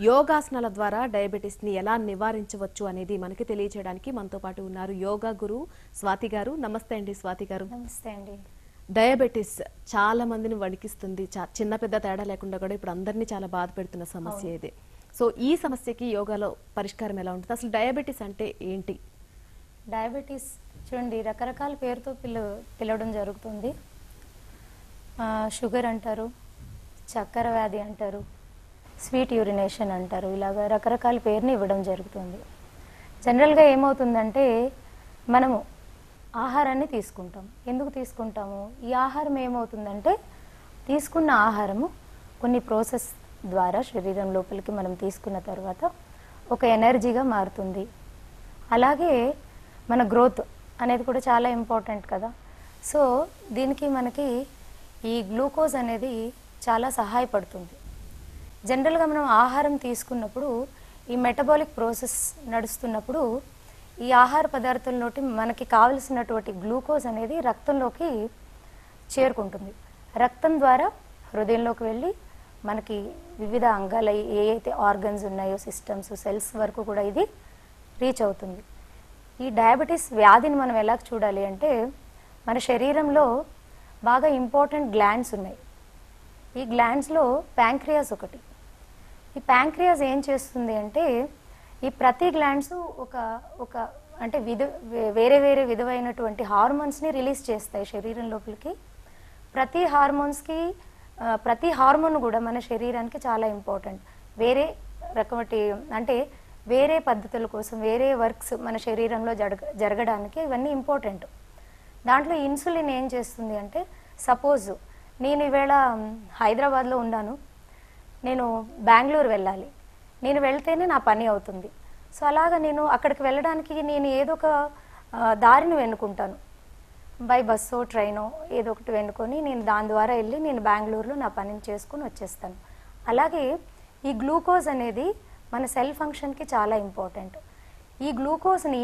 యోగాసనాల ద్వారా డయాబెటీస్ ని ఎలా నివారించవచ్చు అనేది మనకి తెలియజేయడానికి మనతో పాటు ఉన్నారు యోగా గురు స్వాతి గారు నమస్తే అండి స్వాతి గారు నమస్తే అండి డయాబెటీస్ చాలా మందిని వణికిస్తుంది చా- చిన్న పెద్ద తేడా లేకుండా కూడా ఇప్పుడు అందరినీ చాలా బాధ పెడుతున్న సమస్య ఇది సో ఈ సమస్యకి యోగాలో పరిష్కారం ఎలా ఉంటుంది అసలు డయాబెటీస్ అంటే ఏంటి డయాబెటీస్ చూడండి రకరకాల పేరుతో పిల పిలవడం జరుగుతుంది ఆ, షుగర్ అంటారు చక్కెర వ్యాధి అంటారు స్వీట్ యూరినేషన్ అంటారు ఇలాగ రకరకాల పేరుని ఇవ్వడం జరుగుతుంది జనరల్గా ఏమవుతుందంటే మనము ఆహారాన్ని తీసుకుంటాం ఎందుకు తీసుకుంటాము ఈ ఆహారం ఏమవుతుందంటే తీసుకున్న ఆహారము కొన్ని ప్రాసెస్ ద్వారా శరీరం లోపలికి మనం తీసుకున్న తర్వాత ఒక ఎనర్జీగా మారుతుంది అలాగే మన గ్రోత్ అనేది కూడా చాలా ఇంపార్టెంట్ కదా సో దీనికి మనకి ఈ గ్లూకోజ్ అనేది చాలా సహాయపడుతుంది జనరల్గా మనం ఆహారం తీసుకున్నప్పుడు ఈ మెటబాలిక్ ప్రాసెస్ నడుస్తున్నప్పుడు ఈ ఆహార పదార్థంలోటి మనకి కావలసినటువంటి గ్లూకోజ్ అనేది రక్తంలోకి చేరుకుంటుంది రక్తం ద్వారా హృదయంలోకి వెళ్ళి మనకి వివిధ అంగాల ఏ అయితే ఆర్గన్స్ ఉన్నాయో సిస్టమ్స్ సెల్స్ వరకు కూడా ఇది రీచ్ అవుతుంది ఈ డయాబెటీస్ వ్యాధిని మనం ఎలా చూడాలి అంటే మన శరీరంలో బాగా ఇంపార్టెంట్ గ్లాండ్స్ ఉన్నాయి ఈ గ్లాండ్స్లో ప్యాంక్రియాస్ ఒకటి ఈ ప్యాంక్రియాస్ ఏం చేస్తుంది అంటే ఈ ప్రతి గ్లాండ్స్ ఒక ఒక అంటే విధ వే- వేరే వేరే విధమైనటువంటి హార్మోన్స్ని రిలీజ్ చేస్తాయి శరీరం లోపలికి ప్రతి హార్మోన్స్కి ఆ, ప్రతి హార్మోన్ కూడా మన శరీరానికి చాలా ఇంపార్టెంట్ వేరే రకమటి అంటే వేరే పద్ధతుల కోసం వేరే వర్క్స్ మన శరీరంలో జరగ జరగడానికి ఇవన్నీ ఇంపార్టెంట్ దాంట్లో ఇన్సులిన్ ఏం చేస్తుంది అంటే సపోజ్ నేను ఈవేళ మ్, హైదరాబాద్లో ఉన్నాను నేను బెంగళూరు వెళ్ళాలి నేను వెళ్తేనే నా పని అవుతుంది సో అలాగా నేను అక్కడికి వెళ్ళడానికి నేను ఏదో ఒక ఆ, దారిని వెన్నుకుంటాను బై బస్సో ట్రైనో ఏదో ఒకటి వెనుకొని నేను దాని ద్వారా వెళ్ళి నేను బెంగళూరులో నా పనిని చేసుకుని వచ్చేస్తాను అలాగే ఈ గ్లూకోజ్ అనేది మన సెల్ ఫంక్షన్కి చాలా ఇంపార్టెంట్ ఈ గ్లూకోజ్ని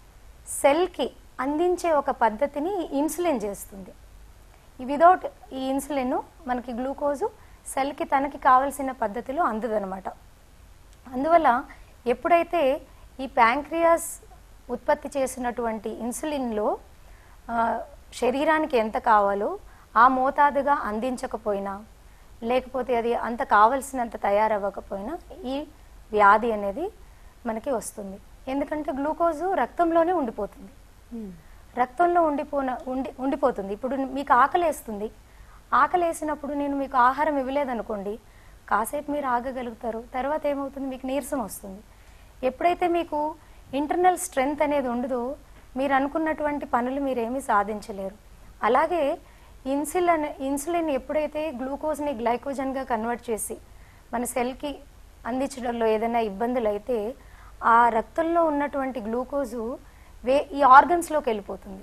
సెల్కి అందించే ఒక పద్ధతిని ఇన్సులిన్ చేస్తుంది ఈ వితౌట్ ఈ ఇన్సులిన్ మనకి గ్లూకోజు సెల్కి తనకి కావలసిన పద్ధతిలో అందదనమాట అందువల్ల ఎప్పుడైతే ఈ ప్యాంక్రియాస్ ఉత్పత్తి చేసినటువంటి ఇన్సులిన్లో ఆ, శరీరానికి ఎంత కావాలో ఆ మోతాదుగా అందించకపోయినా లేకపోతే అది అంత కావలసినంత తయారవ్వకపోయినా ఈ వ్యాధి అనేది మనకి వస్తుంది ఎందుకంటే గ్లూకోజు రక్తంలోనే ఉండిపోతుంది రక్తంలో ఉండిపోన ఉండి ఉండిపోతుంది ఇప్పుడు మీకు ఆకలేస్తుంది ఆకలేసినప్పుడు నేను మీకు ఆహారం ఇవ్వలేదనుకోండి కాసేపు మీరు ఆగగలుగుతారు తర్వాత ఏమవుతుంది మీకు నీరసం వస్తుంది ఎప్పుడైతే మీకు ఇంటర్నల్ స్ట్రెంగ్త్ అనేది ఉండదో మీరు అనుకున్నటువంటి పనులు మీరేమీ సాధించలేరు అలాగే ఇన్సులిన్ ఇన్సులిన్ ఎప్పుడైతే గ్లూకోజ్ని గ్లైకోజన్గా కన్వర్ట్ చేసి మన సెల్కి అందించడంలో ఏదైనా ఇబ్బందులు అయితే ఆ రక్తంలో ఉన్నటువంటి గ్లూకోజు వే ఈ ఆర్గన్స్లోకి వెళ్ళిపోతుంది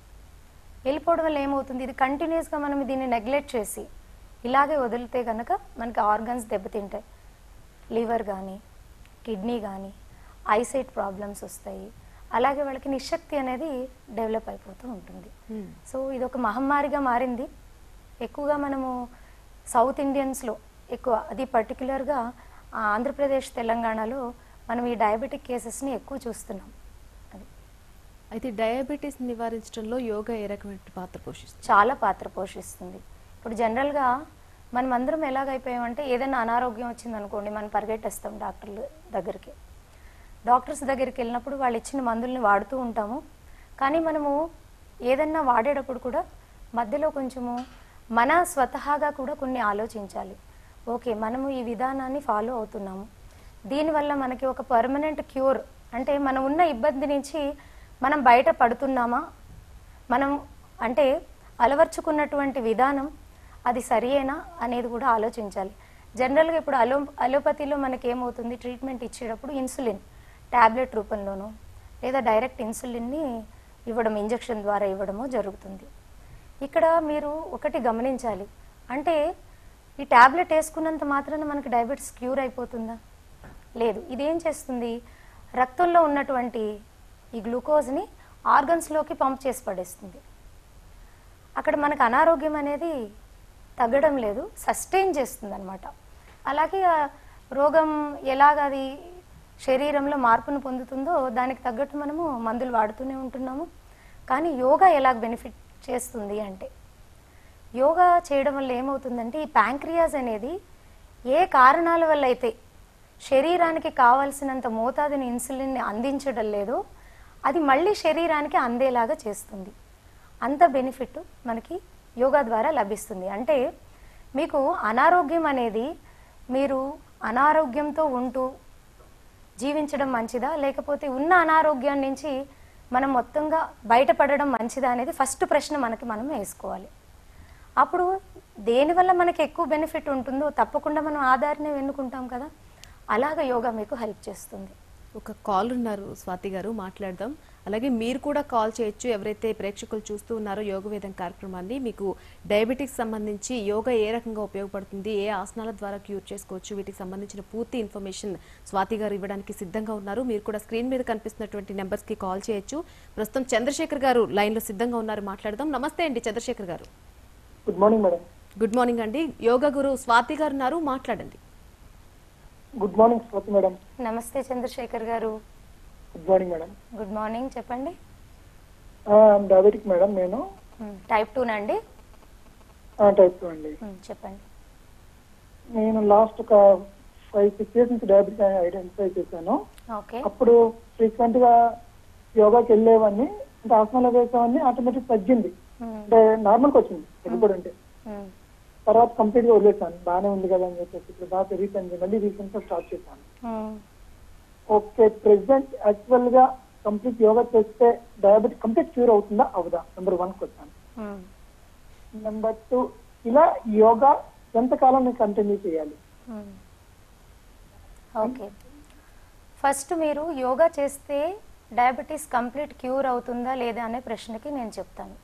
వెళ్ళిపోవడం వల్ల ఏమవుతుంది ఇది కంటిన్యూస్గా మనం దీన్ని నెగ్లెక్ట్ చేసి ఇలాగే వదిలితే కనుక మనకి ఆర్గన్స్ దెబ్బతింటాయి లివర్ కానీ కిడ్నీ కానీ ఐసైట్ ప్రాబ్లమ్స్ వస్తాయి అలాగే వాళ్ళకి నిశక్తి అనేది డెవలప్ అయిపోతూ ఉంటుంది సో ఇది ఒక మహమ్మారిగా మారింది ఎక్కువగా మనము సౌత్ ఇండియన్స్లో ఎక్కువ అది పర్టికులర్గా ఆంధ్రప్రదేశ్ తెలంగాణలో మనం ఈ డయాబెటిక్ కేసెస్ని ఎక్కువ చూస్తున్నాం అది అయితే డయాబెటీస్ నివారించడంలో యోగా ఏ రకమైన పాత్ర పోషిస్తుంది చాలా పాత్ర పోషిస్తుంది ఇప్పుడు జనరల్గా మనం అందరం ఎలాగైపోయామంటే ఏదైనా అనారోగ్యం వచ్చింది అనుకోండి మనం పరిగెట్టేస్తాం డాక్టర్ల దగ్గరికి డాక్టర్స్ దగ్గరికి వెళ్ళినప్పుడు వాళ్ళు ఇచ్చిన మందుల్ని వాడుతూ ఉంటాము కానీ మనము ఏదన్నా వాడేటప్పుడు కూడా మధ్యలో కొంచెము మన స్వతహాగా కూడా కొన్ని ఆలోచించాలి ఓకే మనము ఈ విధానాన్ని ఫాలో అవుతున్నాము దీనివల్ల మనకి ఒక పర్మనెంట్ క్యూర్ అంటే మనం ఉన్న ఇబ్బంది నుంచి మనం బయట పడుతున్నామా మనం అంటే అలవర్చుకున్నటువంటి విధానం అది సరియేనా అనేది కూడా ఆలోచించాలి జనరల్గా ఇప్పుడు అలో అలోపతిలో మనకి ఏమవుతుంది ట్రీట్మెంట్ ఇచ్చేటప్పుడు ఇన్సులిన్ ట్యాబ్లెట్ రూపంలోనో లేదా డైరెక్ట్ ఇన్సులిన్ని ఇవ్వడం ఇంజెక్షన్ ద్వారా ఇవ్వడమో జరుగుతుంది ఇక్కడ మీరు ఒకటి గమనించాలి అంటే ఈ ట్యాబ్లెట్ వేసుకున్నంత మాత్రాన మనకి డయాబెటీస్ క్యూర్ అయిపోతుందా లేదు ఇదేం చేస్తుంది రక్తంలో ఉన్నటువంటి ఈ గ్లూకోజ్ని ఆర్గన్స్లోకి పంప్ చేసి పడేస్తుంది అక్కడ మనకు అనారోగ్యం అనేది తగ్గడం లేదు సస్టైన్ చేస్తుంది అనమాట అలాగే ఆ రోగం ఎలాగ అది శరీరంలో మార్పును పొందుతుందో దానికి తగ్గట్టు మనము మందులు వాడుతూనే ఉంటున్నాము కానీ యోగా ఎలాగ బెనిఫిట్ చేస్తుంది అంటే యోగా చేయడం వల్ల ఏమవుతుందంటే ఈ ప్యాంక్రియాస్ అనేది ఏ కారణాల వల్ల అయితే శరీరానికి కావలసినంత మోతాదుని ఇన్సులిన్ని అందించడం లేదో అది మళ్ళీ శరీరానికి అందేలాగా చేస్తుంది అంత బెనిఫిట్ మనకి యోగా ద్వారా లభిస్తుంది అంటే మీకు అనారోగ్యం అనేది మీరు అనారోగ్యంతో ఉంటూ జీవించడం మంచిదా లేకపోతే ఉన్న అనారోగ్యం నుంచి మనం మొత్తంగా బయటపడడం మంచిదా అనేది ఫస్ట్ ప్రశ్న మనకి మనం వేసుకోవాలి అప్పుడు దేనివల్ల మనకి ఎక్కువ బెనిఫిట్ ఉంటుందో తప్పకుండా మనం ఆధారనే ఎన్నుకుంటాం కదా అలాగ యోగా మీకు హెల్ప్ చేస్తుంది ఒక కాల్ ఉన్నారు స్వాతి గారు మాట్లాడదాం అలాగే మీరు కూడా కాల్ చేయొచ్చు ఎవరైతే ప్రేక్షకులు చూస్తూ ఉన్నారో యోగ వేదం కార్యక్రమాన్ని మీకు డయాబెటిక్స్ సంబంధించి యోగా ఏ రకంగా ఉపయోగపడుతుంది ఏ ఆసనాల ద్వారా క్యూర్ చేసుకోవచ్చు వీటికి సంబంధించిన పూర్తి ఇన్ఫర్మేషన్ స్వాతి గారు ఇవ్వడానికి సిద్ధంగా ఉన్నారు మీరు కూడా స్క్రీన్ మీద కనిపిస్తున్నటువంటి నెంబర్స్ కి కాల్ చేయొచ్చు ప్రస్తుతం చంద్రశేఖర్ గారు లైన్ లో సిద్ధంగా ఉన్నారు మాట్లాడదాం నమస్తే అండి Chandrashekar garu good morning madam good morning అండి యోగా గురు స్వాతి గారు ఉన్నారు మాట్లాడండి గుడ్ మార్నింగ్ స్వాతి మేడం నమస్తే Chandrashekar garu good morning madam good morning చెప్పండి డయాబెటిక్ మేడం నేను టైప్ టూ నండి టైప్ టూ అండి మ్, చెప్పండి నేను లాస్ట్ ఒక ఫైవ్ సిక్స్ ఇయర్స్ నుంచి డయాబెటిక్ ఐడెంటిఫై చేశాను ఓకే అప్పుడు ఫ్రీక్వెంట్ గా యోగాకి వెళ్ళేవాడిని అంటే ఆసనాలు వేసేవాడిని ఆటోమేటిక్ తగ్గింది మ్, అంటే నార్మల్కి వచ్చింది తగ్గిపోయి ఉంటే మ్, తర్వాత కంప్లీట్ గా వదిలేసాను బాగానే ఉంది కదా అని చెప్పేసి ఇప్పుడు బాగా పెరిగిపోయింది మళ్ళీ రీసెంట్ గా స్టార్ట్ చేశాను మ్. ఓకే ప్రెసెంట్ యాక్చువల్ గా కంప్లీట్ యోగా చేస్తే డయాబెటిక్ కంప్లీట్ క్యూర్ అవుతుందా అవుదా నెంబర్ వన్ వచ్చాను మ్. నెంబర్ టూ ఇలా యోగా ఎంతకాలం నేను కంటిన్యూ చేయాలి మ్మ్. ఓకే ఫస్ట్ మీరు యోగా చేస్తే డయాబెటీస్ కంప్లీట్ క్యూర్ అవుతుందా లేదా అనే ప్రశ్నకి నేను చెప్తాను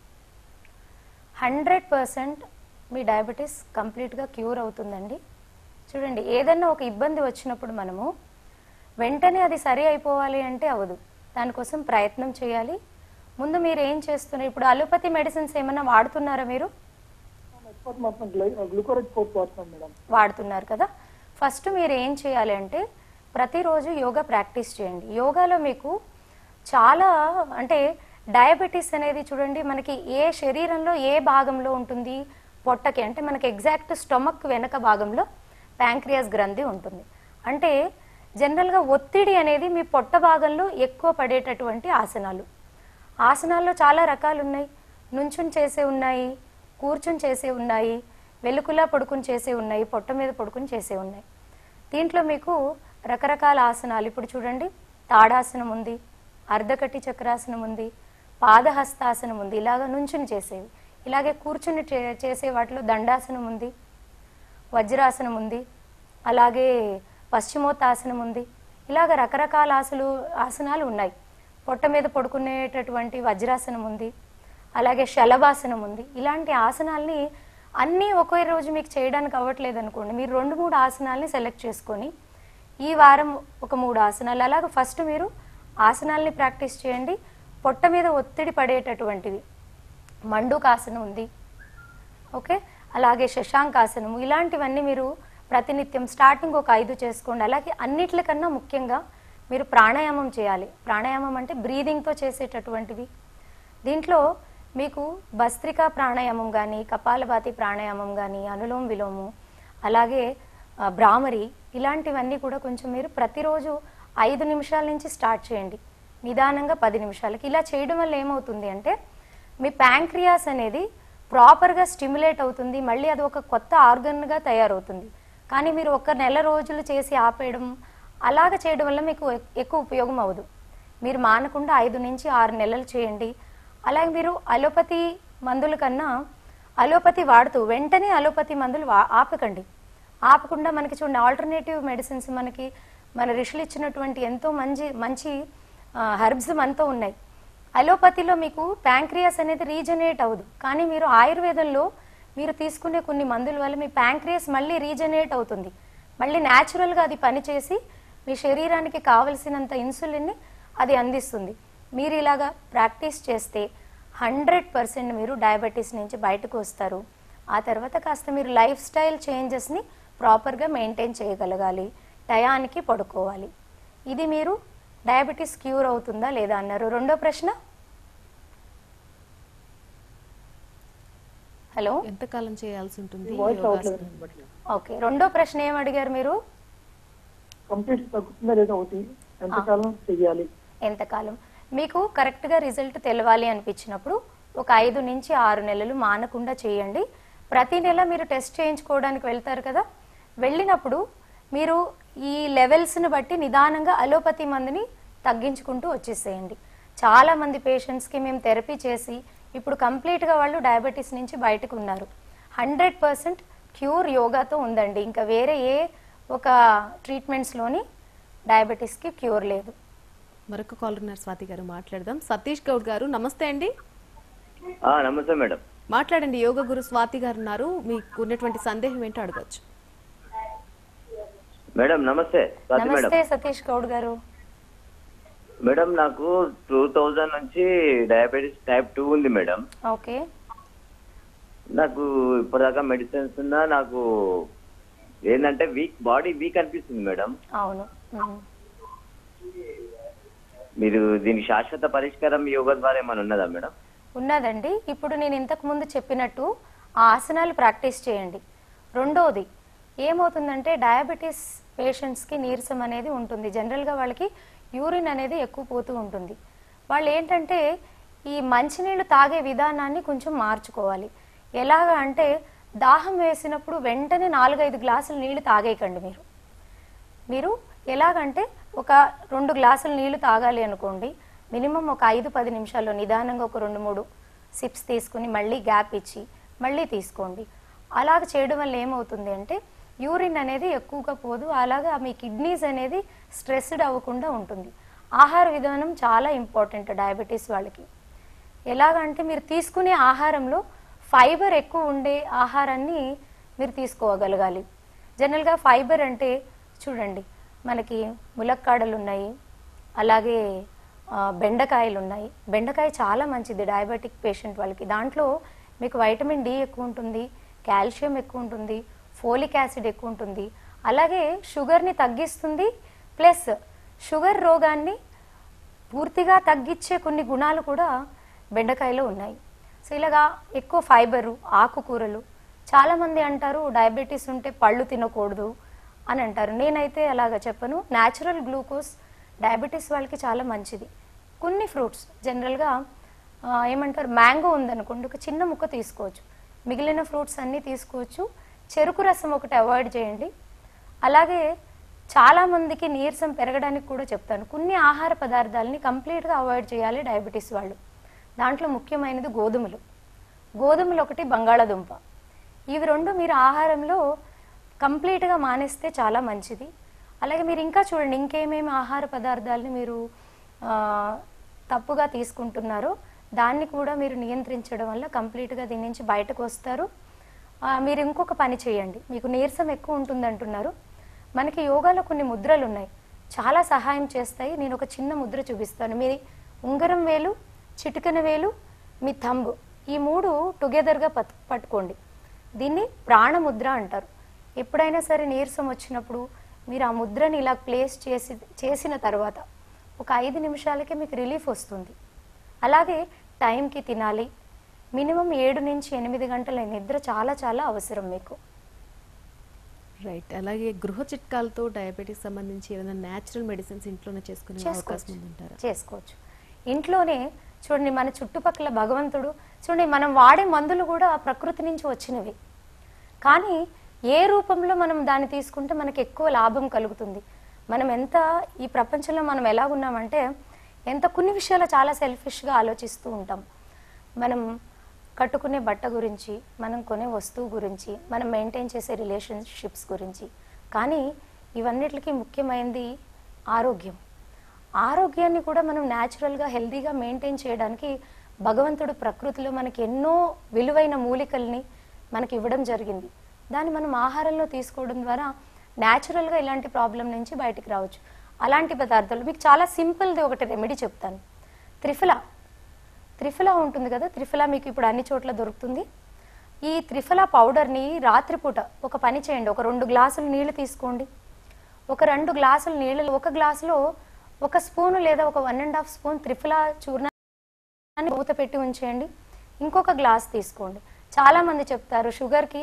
హండ్రెడ్ పర్సెంట్ మీ డయాబెటీస్ కంప్లీట్గా క్యూర్ అవుతుందండి చూడండి ఏదైనా ఒక ఇబ్బంది వచ్చినప్పుడు మనము వెంటనే అది సరి అయిపోవాలి అంటే అవదు దానికోసం ప్రయత్నం చేయాలి ముందు మీరు ఏం చేస్తున్నారు ఇప్పుడు అలోపతి మెడిసిన్స్ ఏమైనా వాడుతున్నారా మీరు ఎక్స్పర్ట్ మాత్రం గ్లూకోరేజ్ ఫోర్త్ వాడుతున్నాను మేడం వాడుతున్నారు కదా ఫస్ట్ మీరు ఏం చేయాలి అంటే ప్రతిరోజు యోగా ప్రాక్టీస్ చేయండి యోగాలో మీకు చాలా అంటే డయాబెటీస్ అనేది చూడండి మనకి ఏ శరీరంలో ఏ భాగంలో ఉంటుంది పొట్టకి అంటే మనకి ఎగ్జాక్ట్ స్టొమక్ వెనక భాగంలో ప్యాంక్రియాస్ గ్రంథి ఉంటుంది అంటే జనరల్గా ఒత్తిడి అనేది మీ పొట్ట భాగంలో ఎక్కువ పడేటటువంటి ఆసనాలు ఆసనాల్లో చాలా రకాలు ఉన్నాయి నుంచుని చేసే ఉన్నాయి కూర్చుని చేసే ఉన్నాయి వెలుకులా పడుకుని చేసే ఉన్నాయి పొట్ట మీద పడుకుని చేసే ఉన్నాయి దీంట్లో మీకు రకరకాల ఆసనాలు ఇప్పుడు చూడండి తాడాసనం ఉంది అర్ధకట్టి చక్రాసనం ఉంది పాదహస్తాసనం ఉంది ఇలాగ నుంచుని చేసేవి ఇలాగే కూర్చుని చే- చేసే వాటిలో దండాసనం ఉంది వజ్రాసనం ఉంది అలాగే పశ్చిమోత్తాసనం ఉంది ఇలాగ రకరకాల ఆసలు ఆసనాలు ఉన్నాయి పొట్ట మీద పడుకునేటటువంటి వజ్రాసనం ఉంది అలాగే శలభాసనం ఉంది ఇలాంటి ఆసనాల్ని అన్నీ ఒకే రోజు మీకు చేయడానికి అవ్వట్లేదు అనుకోండి మీరు రెండు మూడు ఆసనాల్ని సెలెక్ట్ చేసుకొని ఈ వారం ఒక మూడు ఆసనాలు అలాగే ఫస్ట్ మీరు ఆసనాల్ని ప్రాక్టీస్ చేయండి పొట్ట మీద ఒత్తిడి పడేటటువంటివి మండుకాసనం ఉంది ఓకే అలాగే శశాంకాసనము ఇలాంటివన్నీ మీరు ప్రతినిత్యం స్టార్టింగ్ ఒక ఐదు చేసుకోండి అలాగే అన్నిట్లకన్నా ముఖ్యంగా మీరు ప్రాణాయామం చేయాలి ప్రాణాయామం అంటే బ్రీదింగ్తో చేసేటటువంటివి దీంట్లో మీకు భస్త్రికా ప్రాణాయామం కానీ కపాలభాతి ప్రాణాయామం కానీ అనులోమ విలోము అలాగే ఆ, భ్రామరి ఇలాంటివన్నీ కూడా కొంచెం మీరు ప్రతిరోజు ఐదు నిమిషాల నుంచి స్టార్ట్ చేయండి నిదానంగా పది నిమిషాలకి ఇలా చేయడం వల్ల ఏమవుతుంది అంటే మీ ప్యాంక్రియాస్ అనేది ప్రాపర్గా స్టిమ్యులేట్ అవుతుంది మళ్ళీ అది ఒక కొత్త ఆర్గన్గా తయారవుతుంది కానీ మీరు ఒక నెల రోజులు చేసి ఆపేయడం అలాగ చేయడం వల్ల మీకు ఎక్- ఎక్కువ ఉపయోగం అవ్వదు మీరు మానకుండా ఐదు నుంచి ఆరు నెలలు చేయండి అలాగే మీరు అలోపతి మందుల కన్నా అలోపతి వాడుతూ వెంటనే అలోపతి మందులు వా- ఆపకండి ఆపకుండా మనకి చూడండి ఆల్టర్నేటివ్ మెడిసిన్స్ మనకి మన ఋషులు ఇచ్చినటువంటి ఎంతో మంచి మంచి హెర్బ్స్ మనతో ఉన్నాయి అలోపతిలో మీకు ప్యాంక్రియాస్ అనేది రీజనరేట్ అవ్వదు కానీ మీరు ఆయుర్వేదంలో మీరు తీసుకునే కొన్ని మందుల వల్ల మీ ప్యాంక్రియాస్ మళ్ళీ రీజనరేట్ అవుతుంది మళ్ళీ న్యాచురల్గా అది పనిచేసి మీ శరీరానికి కావలసినంత ఇన్సులిన్ని అది అందిస్తుంది మీరు ఇలాగా ప్రాక్టీస్ చేస్తే హండ్రెడ్ పర్సెంట్ మీరు డయాబెటీస్ నుంచి బయటకు వస్తారు ఆ తర్వాత కాస్త మీరు లైఫ్ స్టైల్ చేంజెస్ని ప్రాపర్గా మెయింటైన్ చేయగలగాలి టయానికి పడుకోవాలి ఇది మీరు డయాబెటీస్ క్యూర్ అవుతుందా లేదా అన్నారు రెండో ప్రశ్న హలో ఎంతకాలం చేయాల్సి ఉంటుంది వాయిస్ యోగాసనం? అవ్వట్లేదు ఓకే రెండో ప్రశ్న ఏం అడిగారు మీరు కంప్లీట్ తగ్గుతుందా లేదా ఒకటి ఎంతకాలం చెయ్యాలి ఎంతకాలం మీకు కరెక్ట్గా రిజల్ట్ తెలవాలి అనిపించినప్పుడు ఒక ఐదు నుంచి ఆరు నెలలు మానకుండా చేయండి ప్రతి నెల మీరు టెస్ట్ చేయించుకోవడానికి వెళ్తారు కదా వెళ్ళినప్పుడు మీరు ఈ లెవెల్స్ని బట్టి నిదానంగా అలోపతి మందుని తగ్గించుకుంటూ వచ్చేసేయండి చాలా మంది పేషెంట్స్కి మేము థెరపీ చేసి ఇప్పుడు కంప్లీట్గా వాళ్ళు డయాబెటీస్ నుంచి బయటకు ఉన్నారు హండ్రెడ్ పర్సెంట్ క్యూర్ యోగాతో ఉందండి ఇంకా వేరే ఏ ఒక ట్రీట్మెంట్స్లోని డయాబెటీస్కి క్యూర్ లేదు మరొక కాలర్ ఉన్నారు స్వాతి గారు మాట్లాడదాం సతీష్ గౌడ్ గారు నమస్తే అండి ఆ, నమస్తే మేడం మాట్లాడండి యోగ గురు స్వాతి గారు ఉన్నారు మీకు ఉన్నటువంటి సందేహం ఏంటో అడగచ్చు మేడం నమస్తే స్వాతి మేడం నమస్తే సతీష్ గౌడ్ గారు మేడం నాకు టూ థౌజండ్ నుంచి డయాబెటీస్ టైప్ టూ ఉంది మేడం ఓకే నాకు ఇప్పటిదాకా మెడిసిన్స్ ఉన్నా నాకు ఏంటంటే వీక్ బాడీ వీక్ అనిపిస్తుంది మేడం అవును ఉమ్. మీరు దీనికి శాశ్వత పరిష్కారం యోగా ద్వారా ఏమైనా ఉన్నదా మేడం ఉన్నదండి ఇప్పుడు నేను ఇంతకు ముందు చెప్పినట్టు ఆ ఆసనాలు ప్రాక్టీస్ చేయండి రెండోది ఏమవుతుందంటే డయాబెటీస్ పేషెంట్స్కి నీరసం అనేది ఉంటుంది జనరల్గా వాళ్ళకి యూరిన్ అనేది ఎక్కువ పోతూ ఉంటుంది వాళ్ళు ఏంటంటే ఈ మంచినీళ్ళు తాగే విధానాన్ని కొంచెం మార్చుకోవాలి ఎలాగా అంటే దాహం వేసినప్పుడు వెంటనే నాలుగైదు గ్లాసులు నీళ్లు తాగేయకండి మీరు మీరు ఎలాగంటే ఒక రెండు గ్లాసులు నీళ్లు తాగాలి అనుకోండి మినిమం ఒక ఐదు పది నిమిషాల్లో నిదానంగా ఒక రెండు మూడు సిప్స్ తీసుకుని మళ్ళీ గ్యాప్ ఇచ్చి మళ్ళీ తీసుకోండి అలాగ చేయడం వల్ల ఏమవుతుంది అంటే యూరిన్ అనేది ఎక్కువగా పోదు అలాగా మీ కిడ్నీస్ అనేది స్ట్రెస్డ్ అవ్వకుండా ఉంటుంది ఆహార విధానం చాలా ఇంపార్టెంట్ డయాబెటీస్ వాళ్ళకి ఎలాగంటే మీరు తీసుకునే ఆహారంలో ఫైబర్ ఎక్కువ ఉండే ఆహారాన్ని మీరు తీసుకోగలగాలి జనరల్గా ఫైబర్ అంటే చూడండి మనకి ములక్కాడలు ఉన్నాయి అలాగే ఆ, బెండకాయలు ఉన్నాయి బెండకాయ చాలా మంచిది డయాబెటిక్ పేషెంట్ వాళ్ళకి దాంట్లో మీకు వైటమిన్ డి ఎక్కువ ఉంటుంది కాల్షియం ఎక్కువ ఉంటుంది ఫోలిక్ యాసిడ్ ఎక్కువ ఉంటుంది అలాగే షుగర్ని తగ్గిస్తుంది ప్లస్ షుగర్ రోగాన్ని పూర్తిగా తగ్గించే కొన్ని గుణాలు కూడా బెండకాయలో ఉన్నాయి సో ఇలాగా ఎక్కువ ఫైబరు ఆకుకూరలు చాలామంది అంటారు డయాబెటీస్ ఉంటే పళ్ళు తినకూడదు అని అంటారు నేనైతే అలాగా చెప్పను న్యాచురల్ గ్లూకోజ్ డయాబెటీస్ వాళ్ళకి చాలా మంచిది కొన్ని ఫ్రూట్స్ జనరల్గా ఆ, ఏమంటారు మ్యాంగో ఉందనుకోండి ఒక చిన్న ముక్క తీసుకోవచ్చు మిగిలిన ఫ్రూట్స్ అన్నీ తీసుకోవచ్చు చెరుకు రసం ఒకటి అవాయిడ్ చేయండి అలాగే చాలా మందికి నీరసం పెరగడానికి కూడా చెప్తాను కొన్ని ఆహార పదార్థాలని కంప్లీట్గా అవాయిడ్ చేయాలి డయాబెటీస్ వాళ్ళు దాంట్లో ముఖ్యమైనది గోధుమలు గోధుమలు ఒకటి బంగాళాదుంప ఇవి రెండు మీరు ఆహారంలో కంప్లీట్గా మానేస్తే చాలా మంచిది అలాగే మీరు ఇంకా చూడండి ఇంకేమేమి ఆహార పదార్థాలని మీరు ఆ, తప్పుగా తీసుకుంటున్నారో దాన్ని కూడా మీరు నియంత్రించడం వల్ల కంప్లీట్గా దీని నుంచి బయటకు వస్తారు ఆ, మీరు ఇంకొక పని చేయండి మీకు నీరసం ఎక్కువ ఉంటుంది అంటున్నారు మనకి యోగాలో కొన్ని ముద్రలు ఉన్నాయి చాలా సహాయం చేస్తాయి నేను ఒక చిన్న ముద్ర చూపిస్తాను మీ ఉంగరం వేలు చిటికెన వేలు మీ థంబ్ ఈ మూడు టుగెదర్గా పట్ పట్టుకోండి దీన్ని ప్రాణముద్ర అంటారు ఎప్పుడైనా సరే నీరసం వచ్చినప్పుడు మీరు ఆ ముద్రని ఇలా ప్లేస్ చేసి చేసిన తర్వాత ఒక ఐదు నిమిషాలకే మీకు రిలీఫ్ వస్తుంది అలాగే టైంకి తినాలి మినిమం ఏడు నుంచి ఎనిమిది గంటల నిద్ర చాలా చాలా అవసరం మీకు రైట్ అలాగే గృహ చిట్కాలతో డయాబెటీస్ సంబంధించి ఏదైనా న్యాచురల్ మెడిసిన్స్ ఇంట్లోనే చేసుకునే అవకాశం చేసుకోవచ్చు ఉందంటారా చేసుకోవచ్చు ఇంట్లోనే చూడండి మన చుట్టుపక్కల భగవంతుడు చూడండి మనం వాడే మందులు కూడా ప్రకృతి నుంచి వచ్చినవి కానీ ఏ రూపంలో మనం దాన్ని తీసుకుంటే మనకి ఎక్కువ లాభం కలుగుతుంది మనం ఎంత ఈ ప్రపంచంలో మనం ఎలా ఉన్నామంటే ఎంత కొన్ని విషయాలు చాలా సెల్ఫిష్గా ఆలోచిస్తూ ఉంటాం మనం కట్టుకునే బట్ట గురించి మనం కొనే వస్తువు గురించి మనం మెయింటైన్ చేసే రిలేషన్షిప్స్ గురించి కానీ ఇవన్నిటికీ ముఖ్యమైనది ఆరోగ్యం ఆరోగ్యాన్ని కూడా మనం న్యాచురల్గా హెల్తీగా మెయింటైన్ చేయడానికి భగవంతుడు ప్రకృతిలో మనకి ఎన్నో విలువైన మూలికల్ని మనకి ఇవ్వడం జరిగింది దాన్ని మనం ఆహారంలో తీసుకోవడం ద్వారా న్యాచురల్గా ఇలాంటి ప్రాబ్లం నుంచి బయటికి రావచ్చు అలాంటి పదార్థాలు మీకు చాలా సింపుల్ది ఒకటి రెమెడీ చెప్తాను త్రిఫల త్రిఫల ఉంటుంది కదా త్రిఫల మీకు ఇప్పుడు అన్ని చోట్ల దొరుకుతుంది ఈ త్రిఫల పౌడర్ని రాత్రిపూట ఒక పని చేయండి ఒక రెండు గ్లాసులు నీళ్లు తీసుకోండి ఒక రెండు గ్లాసులు నీళ్ళలో ఒక గ్లాసులో ఒక స్పూన్ లేదా ఒక one and half spoon triphala చూర్ణాన్ని మూత పెట్టి ఉంచేయండి ఇంకొక గ్లాస్ తీసుకోండి చాలా మంది చెప్తారు షుగర్కి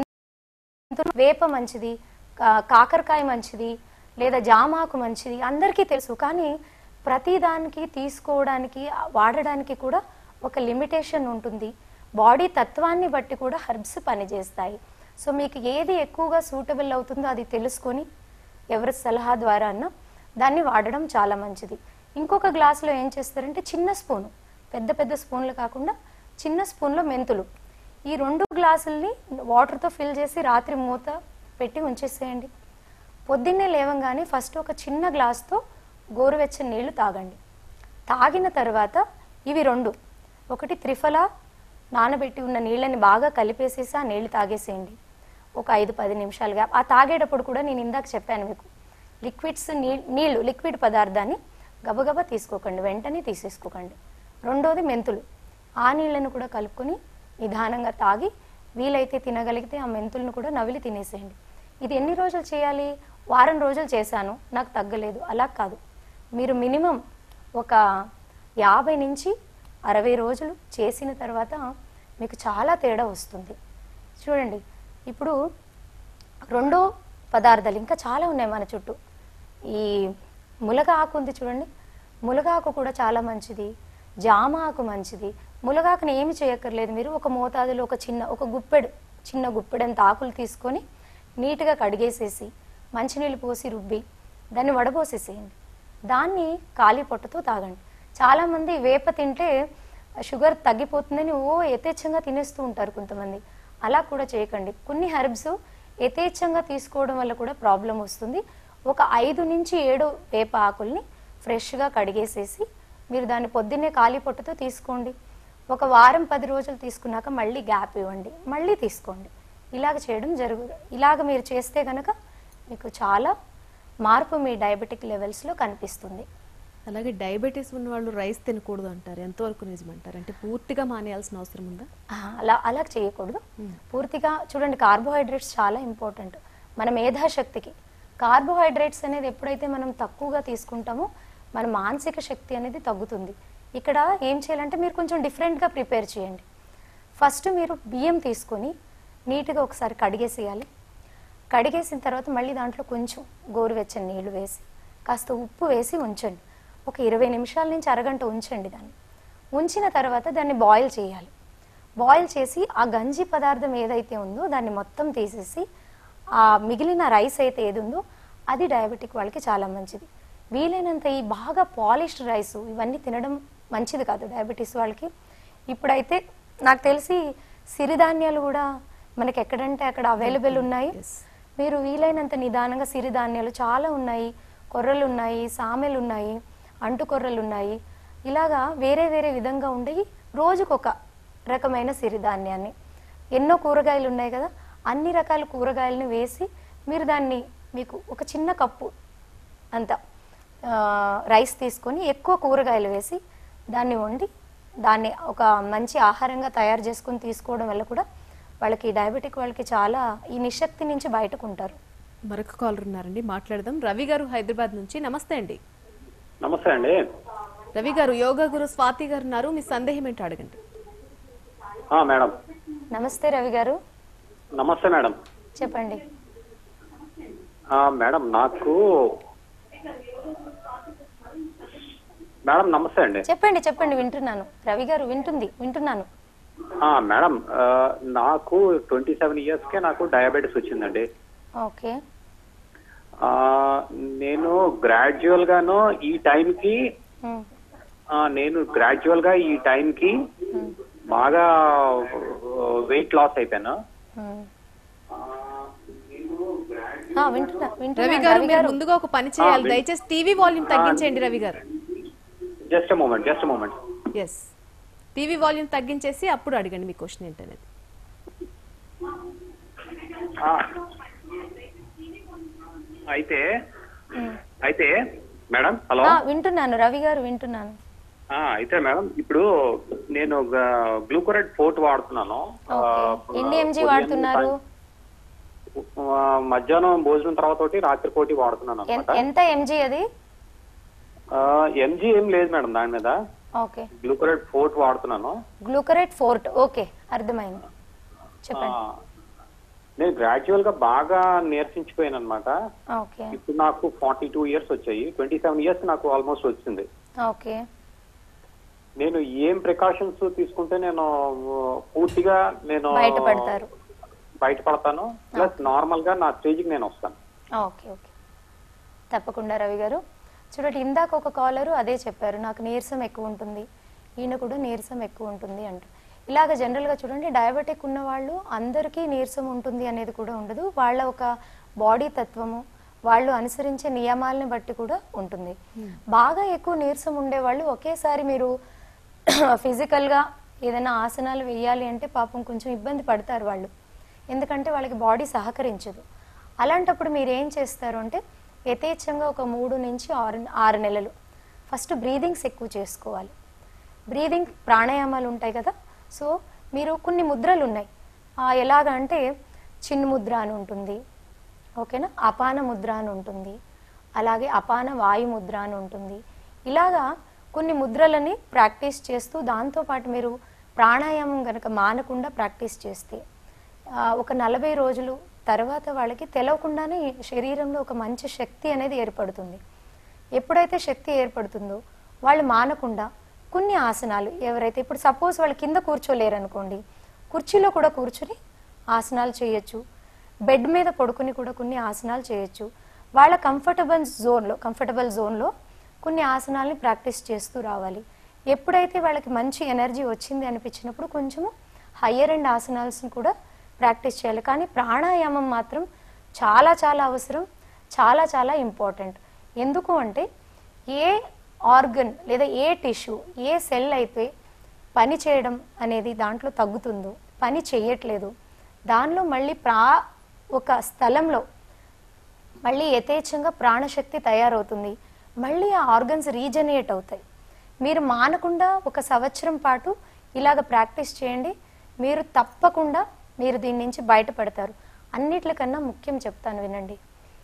మెంతులు వేప మంచిది కా- కాకరకాయ మంచిది లేదా జామాకు మంచిది అందరికీ తెలుసు కానీ ప్రతి దానికి తీసుకోవడానికి వాడడానికి కూడా ఒక లిమిటేషన్ ఉంటుంది బాడీ తత్వాన్ని బట్టి కూడా హెర్బ్స్ పనిచేస్తాయి సో మీకు ఏది ఎక్కువగా సూటబుల్ అవుతుందో అది తెలుసుకొని ఎవరి సలహా ద్వారా అన్న దాన్ని వాడడం చాలా మంచిది ఇంకొక గ్లాసులో ఏం చేస్తారంటే చిన్న స్పూను పెద్ద పెద్ద స్పూన్లు కాకుండా చిన్న స్పూన్లో మెంతులు ఈ రెండు గ్లాసుల్ని వాటర్తో ఫిల్ చేసి రాత్రి మూత పెట్టి ఉంచేసేయండి పొద్దున్నే లేవంగానే ఫస్ట్ ఒక చిన్న గ్లాస్తో గోరువెచ్చని నీళ్లు తాగండి తాగిన తర్వాత ఇవి రెండు ఒకటి త్రిఫల నానబెట్టి ఉన్న నీళ్ళని బాగా కలిపేసేసి ఆ నీళ్లు తాగేసేయండి ఒక ఐదు పది నిమిషాలుగా ఆ తాగేటప్పుడు కూడా నేను ఇందాక చెప్పాను మీకు లిక్విడ్స్ నీ నీళ్లు లిక్విడ్ పదార్థాన్ని గబగబా తీసుకోకండి వెంటనే తీసేసుకోకండి రెండోది మెంతులు ఆ నీళ్ళను కూడా కలుపుకొని నిదానంగా తాగి వీలైతే తినగలిగితే ఆ మెంతులను కూడా నవిలి తినేసేయండి ఇది ఎన్ని రోజులు చేయాలి వారం రోజులు చేశాను నాకు తగ్గలేదు అలా కాదు మీరు మినిమం ఒక యాభై నుంచి అరవై రోజులు చేసిన తర్వాత మీకు చాలా తేడా వస్తుంది చూడండి ఇప్పుడు రెండో పదార్థాలు ఇంకా చాలా ఉన్నాయి మన చుట్టూ ఈ ములగ ఆకు ఉంది చూడండి ములగ ఆకు కూడా చాలా మంచిది జామ ఆకు మంచిది ములగాకుని ఏమి చేయక్కర్లేదు మీరు ఒక మోతాదులో ఒక చిన్న ఒక గుప్పెడు చిన్న గుప్పెడంత ఆకులు తీసుకొని నీట్గా కడిగేసేసి మంచినీళ్ళు పోసి రుబ్బి దాన్ని వడబోసేసేయండి దాన్ని ఖాళీ పొట్టతో తాగండి చాలామంది వేప తింటే షుగర్ తగ్గిపోతుందని ఓ యథేచ్ఛంగా తినేస్తూ ఉంటారు కొంతమంది అలా కూడా చేయకండి కొన్ని హెర్బ్స్ యథేచ్ఛంగా తీసుకోవడం వల్ల కూడా ప్రాబ్లం వస్తుంది ఒక ఐదు నుంచి ఏడు వేప ఆకుల్ని ఫ్రెష్గా కడిగేసేసి మీరు దాన్ని పొద్దున్నే ఖాళీ పొట్టతో తీసుకోండి ఒక వారం పది రోజులు తీసుకున్నాక మళ్ళీ గ్యాప్ ఇవ్వండి మళ్ళీ తీసుకోండి ఇలాగ చేయడం జరుగు ఇలాగ మీరు చేస్తే కనుక మీకు చాలా మార్పు మీ డయాబెటిక్ లెవెల్స్లో కనిపిస్తుంది అలాగే డయాబెటీస్ ఉన్న వాళ్ళు రైస్ తినకూడదు అంటారు ఎంతవరకు నిజమంటారు అంటే పూర్తిగా మానేయాల్సిన అవసరం ఉందా ఆ, అలా అలా చేయకూడదు పూర్తిగా చూడండి కార్బోహైడ్రేట్స్ చాలా ఇంపార్టెంట్ మన మేధాశక్తికి కార్బోహైడ్రేట్స్ అనేది ఎప్పుడైతే మనం తక్కువగా తీసుకుంటామో మన మానసిక శక్తి అనేది తగ్గుతుంది ఇక్కడ ఏం చేయాలంటే మీరు కొంచెం డిఫరెంట్గా ప్రిపేర్ చేయండి ఫస్ట్ మీరు బియ్యం తీసుకొని నీట్గా ఒకసారి కడిగేసేయాలి కడిగేసిన తర్వాత మళ్ళీ దాంట్లో కొంచెం గోరువెచ్చని నీళ్లు వేసి కాస్త ఉప్పు వేసి ఉంచండి ఒక ఇరవై నిమిషాల నుంచి అరగంట ఉంచండి దాన్ని ఉంచిన తర్వాత దాన్ని బాయిల్ చేయాలి బాయిల్ చేసి ఆ గంజి పదార్థం ఏదైతే ఉందో దాన్ని మొత్తం తీసేసి ఆ మిగిలిన రైస్ అయితే ఏది ఉందో అది డయాబెటిక్ వాళ్ళకి చాలా మంచిది వీలైనంత ఈ బాగా పాలిష్డ్ రైస్ ఇవన్నీ తినడం మంచిది కాదు డయాబెటీస్ వాళ్ళకి ఇప్పుడైతే నాకు తెలిసి సిరిధాన్యాలు కూడా మనకి ఎక్కడంటే అక్కడ అవైలబుల్ ఉన్నాయి మీరు వీలైనంత నిదానంగా సిరిధాన్యాలు చాలా ఉన్నాయి కొర్రలు ఉన్నాయి సామెలు ఉన్నాయి అంటు కొర్రలు ఉన్నాయి ఇలాగా వేరే వేరే విధంగా ఉండేవి రోజుకొక రకమైన సిరిధాన్యాన్ని ఎన్నో కూరగాయలు ఉన్నాయి కదా అన్ని రకాల కూరగాయలను వేసి మీరు దాన్ని మీకు ఒక చిన్న కప్పు అంత ఆ, రైస్ తీసుకొని ఎక్కువ కూరగాయలు వేసి దాన్ని వండి దాన్ని ఒక మంచి ఆహారంగా తయారు చేసుకొని తీసుకోవడం వల్ల కూడా వాళ్ళకి డయాబెటిక్ వాళ్ళకి చాలా ఈ నిశక్తి నుంచి బయటకు ఉంటారు మరొక కాలర్ ఉన్నారండి మాట్లాడదాం రవి గారు హైదరాబాద్ నుంచి నమస్తే అండి నమస్తే అండి రవి గారు యోగా గురు స్వాతి గారు ఉన్నారు మీ సందేహం ఏంటో అడగండి ఆ, మేడం నమస్తే రవి గారు నమస్తే మేడం చెప్పండి ఆ, మేడం నాకు మేడం నమస్తే అండి చెప్పండి చెప్పండి వింటున్నాను రవి గారు వింటుంది వింటున్నాను ఆ, మేడం ఆ, నాకు ట్వంటీ సెవెన్ ఇయర్స్కే నాకు డయాబెటీస్ వచ్చిందండి ఓకే ఆ, నేను గ్రాడ్యువల్ గాను ఈ టైంకి ఉమ్, ఆ, నేను గ్రాడ్యువల్ గా ఈ టైంకి బాగా వెయిట్ లాస్ అయిపోయాను ఉమ్. ఆ, వింటున్నా రవి వింటున్నాను గారు రవి మీరు గారు ముందుగా ఒక పని చేయాలి ఆ, విన్- దయచేసి టీవీ వాల్యూమ్ తగ్గించండి Ravi garu just moment just moment yes TV volume తగ్గించేసి అప్పుడు అడగండి మీ క్వశ్చన్ ఏంటనేది అయితే ఉమ్. అయితే మేడం హలో ఆ, వింటున్నాను రవి గారు వింటున్నాను ఆ, అయితే మేడం ఇప్పుడు నేను గ్లూకోరైడ్ ఫోర్ట్ వాడుతున్నాను ఆ, ఓకే ఎన్ని ఎంజీ ఉదయం వాడుతున్నారు సాయం- ఆ, మధ్యాహ్నం భోజనం తర్వాత ఒకటి రాత్రి కోటి వాడుతున్నాను ఎన్- అనమాట ఎంత ఎంజీ అది ఎంజీ ఏం లేదు మేడం దాని మీద ఓకే గ్లూకరేట్ ఫోర్ట్ వాడుతున్నాను గ్లూకరేట్ ఫోర్ట్ ఓకే అర్థమైంది చెప్పండి ఆ, నేను గ్రాడ్యువల్ గా బాగా నీరసించిపోయాను అనమాట ఓకే ఇప్పుడు నాకు ఫార్టీ టూ ఇయర్స్ వచ్చాయి ట్వంటీ సెవెన్ ఇయర్స్ నాకు ఆల్మోస్ట్ వచ్చింది ఓకే నేను ఏం ప్రికాషన్స్ తీసుకుంటే నేను ఆ, పూర్తిగా నేను బయటపడతారు బయటపడతాను ప్లస్ నార్మల్ గా నా స్టేజ్ కి నేను వస్తాను ఓకే ఓకే తప్పకుండా రవి గారు చూడండి ఇందాక ఒక కాలరు అదే చెప్పారు నాకు నీరసం ఎక్కువ ఉంటుంది ఈయన కూడా నీరసం ఎక్కువ ఉంటుంది అంట ఇలాగ జనరల్గా చూడండి డయాబెటిక్ ఉన్న వాళ్ళు అందరికీ నీరసం ఉంటుంది అనేది కూడా ఉండదు వాళ్ళ ఒక బాడీ తత్వము వాళ్ళు అనుసరించే నియమాలని బట్టి కూడా ఉంటుంది బాగా ఎక్కువ నీరసం ఉండే వాళ్ళు ఒకేసారి మీరు ఫిజికల్గా ఏదైనా ఆసనాలు వేయాలి అంటే పాపం కొంచెం ఇబ్బంది పడతారు వాళ్ళు ఎందుకంటే వాళ్ళకి బాడీ సహకరించదు అలాంటప్పుడు మీరు ఏం చేస్తారు అంటే యథేచ్ఛంగా ఒక మూడు నుంచి ఆరు ఆరు నెలలు ఫస్ట్ బ్రీదింగ్స్ ఎక్కువ చేసుకోవాలి బ్రీదింగ్ ప్రాణాయామాలు ఉంటాయి కదా సో మీరు కొన్ని ముద్రలు ఉన్నాయి ఆ, ఎలాగ అంటే చిన్న ముద్ర అని ఉంటుంది ఓకేనా అపాన ముద్ర అని ఉంటుంది అలాగే అపాన వాయు ముద్ర అని ఉంటుంది ఇలాగా కొన్ని ముద్రలని ప్రాక్టీస్ చేస్తూ దాంతోపాటు మీరు ప్రాణాయామం కనుక మానకుండా ప్రాక్టీస్ చేస్తే ఆ, ఒక నలభై రోజులు తర్వాత వాళ్ళకి తెలవకుండానే శరీరంలో ఒక మంచి శక్తి అనేది ఏర్పడుతుంది ఎప్పుడైతే శక్తి ఏర్పడుతుందో వాళ్ళు మానకుండా కొన్ని ఆసనాలు ఎవరైతే ఇప్పుడు సపోజ్ వాళ్ళు కింద కూర్చోలేరు అనుకోండి కుర్చీలో కూడా కూర్చుని ఆసనాలు చేయొచ్చు బెడ్ మీద పడుకుని కూడా కొన్ని ఆసనాలు చేయొచ్చు వాళ్ళ కంఫర్టబుల్ జోన్లో కంఫర్టబుల్ జోన్లో కొన్ని ఆసనాలని ప్రాక్టీస్ చేస్తూ రావాలి ఎప్పుడైతే వాళ్ళకి మంచి ఎనర్జీ వచ్చింది అనిపించినప్పుడు కొంచెము హయ్యర్ అండ్ ఆసనాల్స్ని కూడా ప్రాక్టీస్ చేయాలి కానీ ప్రాణాయామం మాత్రం చాలా చాలా అవసరం చాలా చాలా ఇంపార్టెంట్ ఎందుకు అంటే ఏ ఆర్గన్ లేదా ఏ టిష్యూ ఏ సెల్ అయితే పని చేయడం అనేది దాంట్లో తగ్గుతుందో పని చేయట్లేదు దానిలో మళ్ళీ ప్రా ఒక స్థలంలో మళ్ళీ యథేచ్ఛంగా ప్రాణశక్తి తయారవుతుంది మళ్ళీ ఆ ఆర్గన్స్ రీజనరేట్ అవుతాయి మీరు మానకుండా ఒక సంవత్సరం పాటు ఇలాగ ప్రాక్టీస్ చేయండి మీరు తప్పకుండా మీరు దీని నుంచి బయటపడతారు అన్నిట్లకన్నా ముఖ్యం చెప్తాను వినండి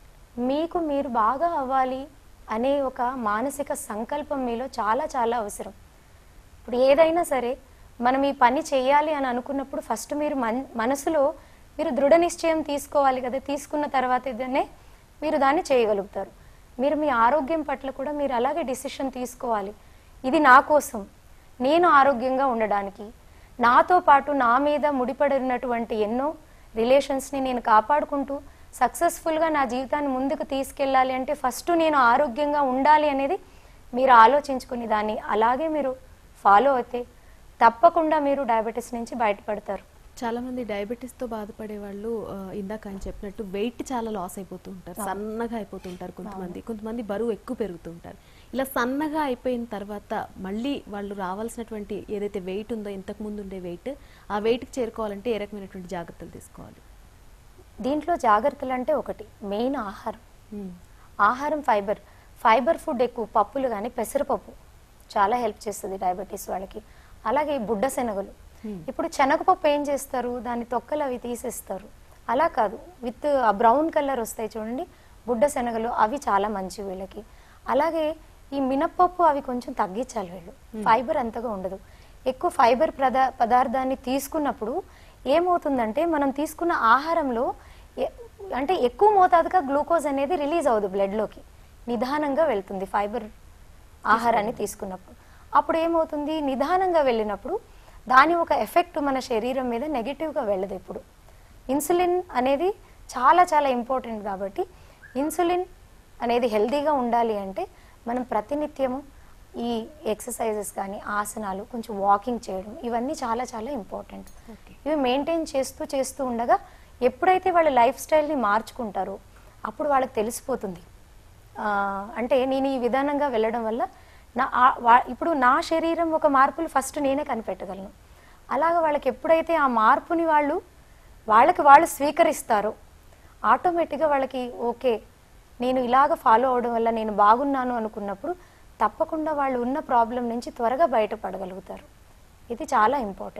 మీకు మీరు బాగా అవ్వాలి అనే ఒక మానసిక సంకల్పం మీలో చాలా చాలా అవసరం ఇప్పుడు ఏదైనా సరే మనం ఈ పని చేయాలి అని అనుకున్నప్పుడు ఫస్ట్ మీరు మన్ మనసులో మీరు దృఢ నిశ్చయం తీసుకోవాలి కదా తీసుకున్న తర్వాత ఇదనే మీరు దాన్ని చేయగలుగుతారు మీరు మీ ఆరోగ్యం పట్ల కూడా మీరు అలాగే డిసిషన్ తీసుకోవాలి ఇది నా కోసం నేను ఆరోగ్యంగా ఉండడానికి నాతో పాటు నా మీద ముడిపడినటువంటి ఎన్నో రిలేషన్స్ని నేను కాపాడుకుంటూ సక్సెస్ఫుల్గా నా జీవితాన్ని ముందుకు తీసుకెళ్ళాలి అంటే ఫస్ట్ నేను ఆరోగ్యంగా ఉండాలి అనేది మీరు ఆలోచించుకుని దాన్ని అలాగే మీరు ఫాలో అయితే తప్పకుండా మీరు డయాబెటీస్ నుంచి బయటపడతారు చాలా మంది డయాబెటీస్ తో బాధపడే వాళ్ళు ఆ, ఇందాక ఆయన చెప్పినట్టు వెయిట్ చాలా లాస్ అయిపోతూ ఉంటారు సన్నగా అయిపోతుంటారు కొంతమంది కొంతమంది బరువు ఎక్కువ పెరుగుతూ ఉంటారు ఇలా సన్నగా అయిపోయిన తర్వాత మళ్ళీ వాళ్ళు రావాల్సినటువంటి ఏదైతే వెయిట్ ఉందో ఇంతకు ముందు ఉండే వెయిట్ ఆ వెయిట్కి చేరుకోవాలంటే ఏ రకమైనటువంటి జాగ్రత్తలు తీసుకోవాలి దీంట్లో జాగ్రత్తలు అంటే ఒకటి మెయిన్ ఆహారం మ్మ్. ఆహారం ఫైబర్ ఫైబర్ ఫుడ్ ఎక్కువ పప్పులు కానీ పెసరపప్పు చాలా హెల్ప్ చేస్తుంది డయాబెటీస్ వాళ్ళకి అలాగే బుడ్డ శనగలు ఇప్పుడు శనగపప్పు ఏం చేస్తారు దాని తొక్కలు అవి తీసేస్తారు అలా కాదు విత్ ఆ బ్రౌన్ కలర్ వస్తాయి చూడండి బుడ్డ శనగలు అవి చాలా మంచి వీళ్ళకి అలాగే ఈ మినప్పప్పు అవి కొంచెం తగ్గించాలి వీళ్ళు ఫైబర్ అంతగా ఉండదు ఎక్కువ ఫైబర్ పదా పదార్థాన్ని తీసుకున్నప్పుడు ఏమవుతుందంటే మనం తీసుకున్న ఆహారంలో ఎ- అంటే ఎక్కువ మోతాదుగా గ్లూకోజ్ అనేది రిలీజ్ అవ్వదు బ్లడ్లోకి నిదానంగా వెళ్తుంది ఫైబర్ ఆహారాన్ని తీసుకున్నప్పుడు అప్పుడు ఏమవుతుంది నిదానంగా వెళ్ళినప్పుడు దాని ఒక ఎఫెక్ట్ మన శరీరం మీద నెగిటివ్గా వెళ్ళదు ఎప్పుడు ఇన్సులిన్ అనేది చాలా చాలా ఇంపార్టెంట్ కాబట్టి ఇన్సులిన్ అనేది హెల్తీగా ఉండాలి అంటే మనం ప్రతినిత్యము ఈ ఎక్సర్సైజెస్ కానీ ఆసనాలు కొంచెం వాకింగ్ చేయడం ఇవన్నీ చాలా చాలా ఇంపార్టెంట్ ఇవి మెయింటైన్ చేస్తూ చేస్తూ ఉండగా ఎప్పుడైతే వాళ్ళ లైఫ్ స్టైల్ని మార్చుకుంటారో అప్పుడు వాళ్ళకి తెలిసిపోతుంది ఆ, అంటే నేను ఈ విధానంగా వెళ్ళడం వల్ల నా ఆ- వా- ఇప్పుడు నా శరీరం ఒక మార్పులు ఫస్ట్ నేనే కనిపెట్టగలను అలాగ వాళ్ళకి ఎప్పుడైతే ఆ మార్పుని వాళ్ళు వాళ్ళకి వాళ్ళు స్వీకరిస్తారో ఆటోమేటిక్గా వాళ్ళకి ఓకే నేను ఇలాగ ఫాలో అవడం వల్ల నేను బాగున్నాను అనుకున్నప్పుడు తప్పకుండా వాళ్ళు ఉన్న ప్రాబ్లం నుంచి త్వరగా బయటపడగలుగుతారు ఇది చాలా ఇంపార్టెంట్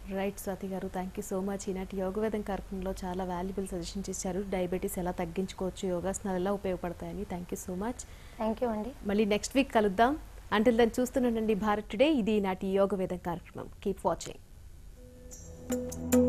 రైట్ స్వాతి గారు థ్యాంక్ యూ సో మచ్ ఈనాటి యోగవేదం కార్యక్రమంలో చాలా వాల్యుబుల్ సజెషన్స్ ఇచ్చారు డయాబెటీస్ ఎలా తగ్గించుకోవచ్చు యోగాసనాలు ఎలా ఉపయోగపడతాయని thank you so much thank you అండి మళ్ళీ నెక్స్ట్ వీక్ కలుద్దాం అంటిల్ దాన్ని చూస్తుండండి భారత్ టుడే ఇది ఈనాటి యోగవేదం కార్యక్రమం కీప్ వాచింగ్